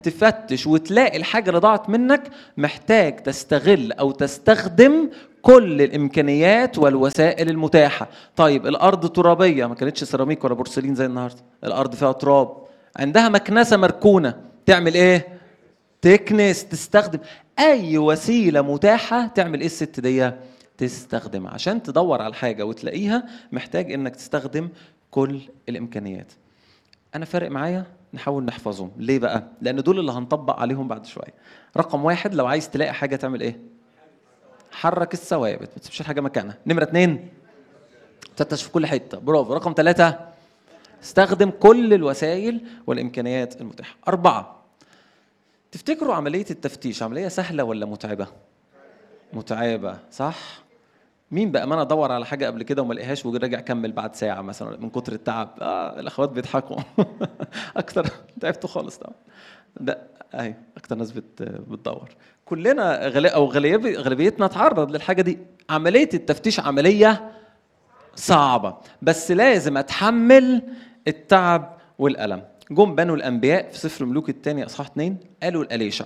تفتش وتلاقي الحاجة اللي ضاعت منك محتاج تستغل أو تستخدم كل الإمكانيات والوسائل المتاحة طيب الأرض ترابية ما كانتش سيراميك ولا بورسلين زي النهاردة الأرض فيها تراب عندها مكنسة مركونة تعمل إيه؟ تكنس تستخدم أي وسيلة متاحة تعمل إيه الست دي؟ تستخدمها عشان تدور على حاجة وتلاقيها محتاج إنك تستخدم كل الإمكانيات انا فارق معايا نحاول نحفظهم ليه بقى لان دول اللي هنطبق عليهم بعد شويه رقم واحد لو عايز تلاقي حاجه تعمل ايه حرك الثوابت ما تسيبش الحاجه مكانها نمره اتنين تفتش في كل حته برافو رقم ثلاثة استخدم كل الوسائل والامكانيات المتاحه اربعه تفتكروا عمليه التفتيش عمليه سهله ولا متعبه متعبه صح مين بامانه دور على حاجه قبل كده وما لقيهاش وراجع كمل بعد ساعه مثلا من كتر التعب اه الاخوات بيضحكوا اكتر تعبتوا خالص طبعا ده اهي اكتر ناس بت بتدور كلنا غالي او غالبي غالبيتنا تعرض للحاجه دي عمليه التفتيش عمليه صعبه بس لازم اتحمل التعب والالم جم بنو الانبياء في سفر ملوك الثاني اصحاح 2 قالوا لاليشع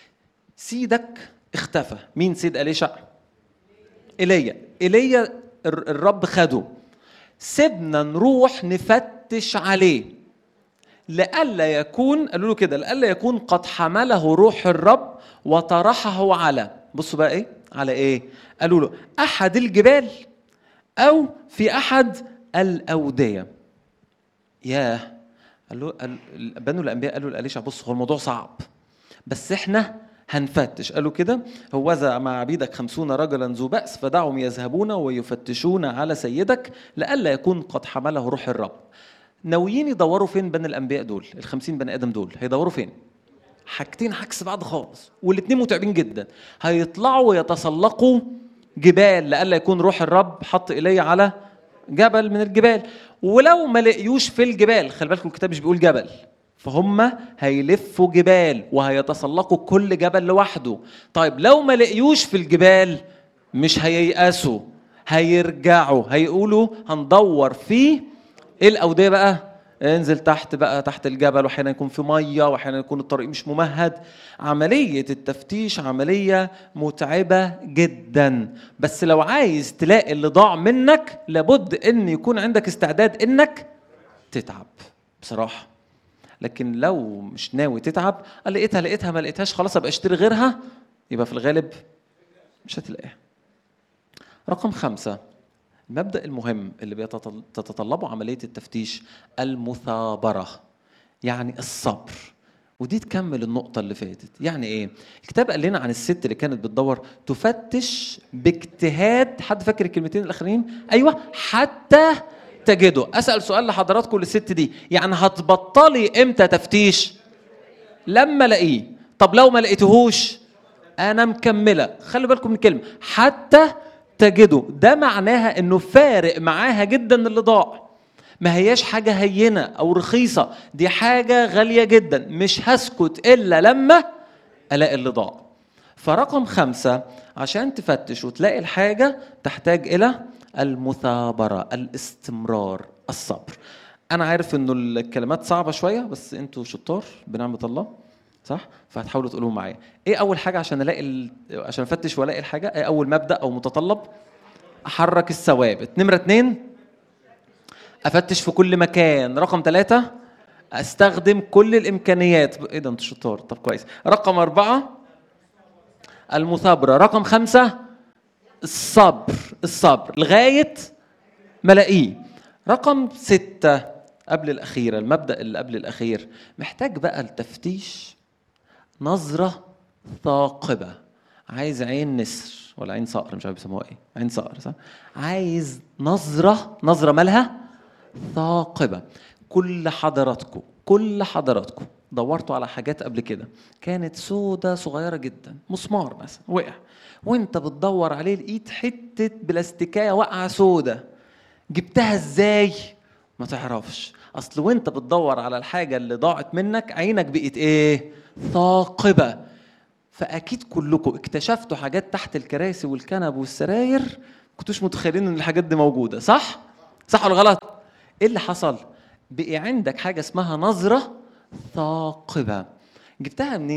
سيدك اختفى مين سيد اليشع ايليا ايليا الر- الرب خده سيبنا نروح نفتش عليه لئلا يكون قالوا له كده لئلا يكون قد حمله روح الرب وطرحه على بصوا بقى ايه على ايه قالوا له احد الجبال او في احد الاوديه ياه قال له قال بنو الانبياء قالوا لاليشع بص هو الموضوع صعب بس احنا هنفتش قالوا كده هوذا مع عبيدك خمسون رجلا ذو بأس فدعهم يذهبون ويفتشون على سيدك لئلا يكون قد حمله روح الرب ناويين يدوروا فين بني الانبياء دول الخمسين بني ادم دول هيدوروا فين حاجتين عكس بعض خالص والاتنين متعبين جدا هيطلعوا ويتسلقوا جبال لئلا يكون روح الرب حط ايليا على جبل من الجبال ولو ما لقيوش في الجبال خلي بالكم الكتاب مش بيقول جبل فهم هيلفوا جبال وهيتسلقوا كل جبل لوحده طيب لو ما لقيوش في الجبال مش هييأسوا هيرجعوا هيقولوا هندور في ايه الاوديه بقى انزل تحت بقى تحت الجبل واحيانا يكون في ميه واحيانا يكون الطريق مش ممهد عمليه التفتيش عمليه متعبه جدا بس لو عايز تلاقي اللي ضاع منك لابد ان يكون عندك استعداد انك تتعب بصراحه لكن لو مش ناوي تتعب قال لقيتها لقيتها ما لقيتهاش خلاص ابقى اشتري غيرها يبقى في الغالب مش هتلاقيها رقم خمسة المبدأ المهم اللي بيتطلبه عملية التفتيش المثابرة يعني الصبر ودي تكمل النقطة اللي فاتت يعني ايه الكتاب قال لنا عن الست اللي كانت بتدور تفتش باجتهاد حد فاكر الكلمتين الأخرين أيوة حتى تجده أسأل سؤال لحضراتكم للست دي يعني هتبطلي امتى تفتيش لما الاقيه طب لو ما لقيتهوش انا مكمله خلي بالكم من الكلمه حتى تجده ده معناها انه فارق معاها جدا اللي ضاع ما هياش حاجه هينه او رخيصه دي حاجه غاليه جدا مش هسكت الا لما الاقي اللي ضاع فرقم خمسة عشان تفتش وتلاقي الحاجة تحتاج إلى المثابرة الاستمرار الصبر أنا عارف إنه الكلمات صعبة شوية بس أنتوا شطار بنعمة الله صح؟ فهتحاولوا تقولوا معايا. إيه أول حاجة عشان ألاقي ال... عشان أفتش وألاقي الحاجة؟ إيه أول مبدأ أو متطلب؟ أحرك الثوابت. نمرة اتنين أفتش في كل مكان. رقم ثلاثة أستخدم كل الإمكانيات. إيه ده أنتوا شطار. طب كويس. رقم أربعة المثابرة. رقم خمسة الصبر الصبر لغاية ما الاقيه رقم ستة قبل الأخيرة المبدأ اللي قبل الأخير محتاج بقى التفتيش نظرة ثاقبة عايز عين نسر ولا عين صقر مش عارف بيسموها ايه عين صقر صح عايز نظرة نظرة مالها ثاقبة كل حضراتكم كل حضراتكم دورتوا على حاجات قبل كده كانت سودة صغيرة جدا مسمار مثلا وقع وانت بتدور عليه لقيت حتة بلاستيكاية واقعة سودة جبتها ازاي ما تعرفش اصل وانت بتدور على الحاجة اللي ضاعت منك عينك بقت ايه ثاقبة فاكيد كلكم اكتشفتوا حاجات تحت الكراسي والكنب والسراير كنتوش متخيلين ان الحاجات دي موجودة صح صح ولا غلط ايه اللي حصل بقي عندك حاجة اسمها نظرة ثاقبة جبتها منين